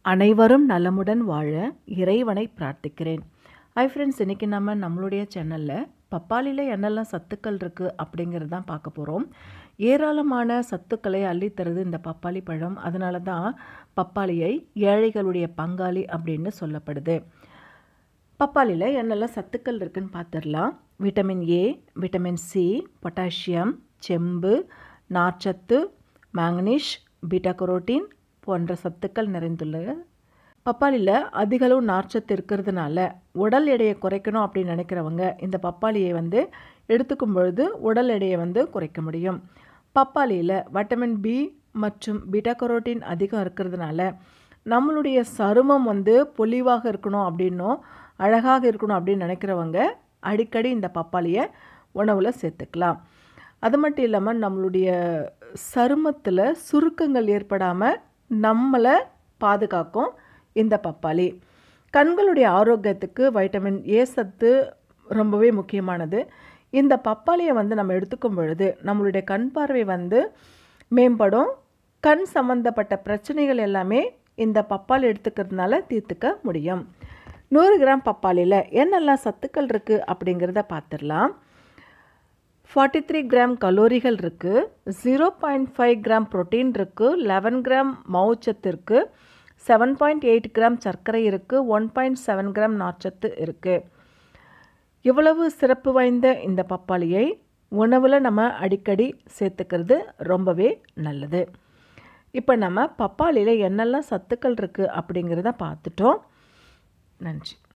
அனைவரும் நலமுடன் வாழ இறைவனை பிரார்த்திக்கிறேன் ஹாய் ஃப்ரெண்ட்ஸ் இன்றைக்கி நம்ம நம்மளுடைய சேனலில் பப்பாளியில் என்னெல்லாம் சத்துக்கள் இருக்குது அப்படிங்கிறது தான் பார்க்க போகிறோம் ஏராளமான சத்துக்களை அள்ளித்தருது இந்த பப்பாளி பழம் அதனால தான் பப்பாளியை ஏழைகளுடைய பங்காளி அப்படின்னு சொல்லப்படுது பப்பாளியில் என்னெல்லாம் சத்துக்கள் இருக்குன்னு பார்த்துடலாம் vitamin A vitamin C potassium செம்பு நார்ச்சத்து மேங்கனீஷ் பீட்டா கரோட்டின் போன்ற சத்துக்கள் நிறைந்துள்ளது பப்பாளியில் அதிகளவு நார்ச்சத்து இருக்கிறதுனால உடல் எடையை குறைக்கணும் அப்படின்னு நினைக்கிறவங்க இந்த பப்பாளியை வந்து எடுத்துக்கும் பொழுது உடல் எடையை வந்து குறைக்க முடியும் பப்பாளியில் வைட்டமின் பி மற்றும் பீட்டா கரோட்டின் அதிகம் இருக்கிறதுனால நம்மளுடைய சருமம் வந்து பொலிவாக இருக்கணும் அப்படின்னும் அழகாக இருக்கணும் அப்படின்னு நினைக்கிறவங்க அடிக்கடி இந்த பப்பாளியை உணவில் சேர்த்துக்கலாம் அது மட்டும் இல்லாமல் நம்மளுடைய சருமத்தில் சுருக்கங்கள் ஏற்படாமல் நம்மளை பாதுகாக்கும் இந்த பப்பாளி கண்களுடைய ஆரோக்கியத்துக்கு வைட்டமின் ஏ சத்து ரொம்பவே முக்கியமானது இந்த பப்பாளியை வந்து நம்ம எடுத்துக்கும் பொழுது நம்மளுடைய கண் பார்வை வந்து மேம்படும் கண் சம்மந்தப்பட்ட பிரச்சனைகள் எல்லாமே இந்த பப்பாளி எடுத்துக்கிறதுனால தீர்த்துக்க முடியும் நூறு கிராம் பப்பாளியில் என்னெல்லாம் சத்துக்கள் இருக்குது அப்படிங்கிறத பார்த்துடலாம் ஃபார்ட்டி த்ரீ கிராம் கலோரிகள் இருக்குது zero point five gram protein இருக்குது லெவன் கிராம் மவுச்சத்து இருக்குது செவன் பாயிண்ட் எயிட் கிராம் சர்க்கரை இருக்குது ஒன் பாயிண்ட் செவன் கிராம் நார்ச்சத்து இருக்குது இவ்வளவு சிறப்பு வாய்ந்த இந்த பப்பாளியை உணவில் நம்ம அடிக்கடி சேர்த்துக்கிறது ரொம்பவே நல்லது இப்போ நம்ம பப்பாளியில் என்னெல்லாம் சத்துக்கள் இருக்குது அப்படிங்கிறத பார்த்துட்டோம் நன்றி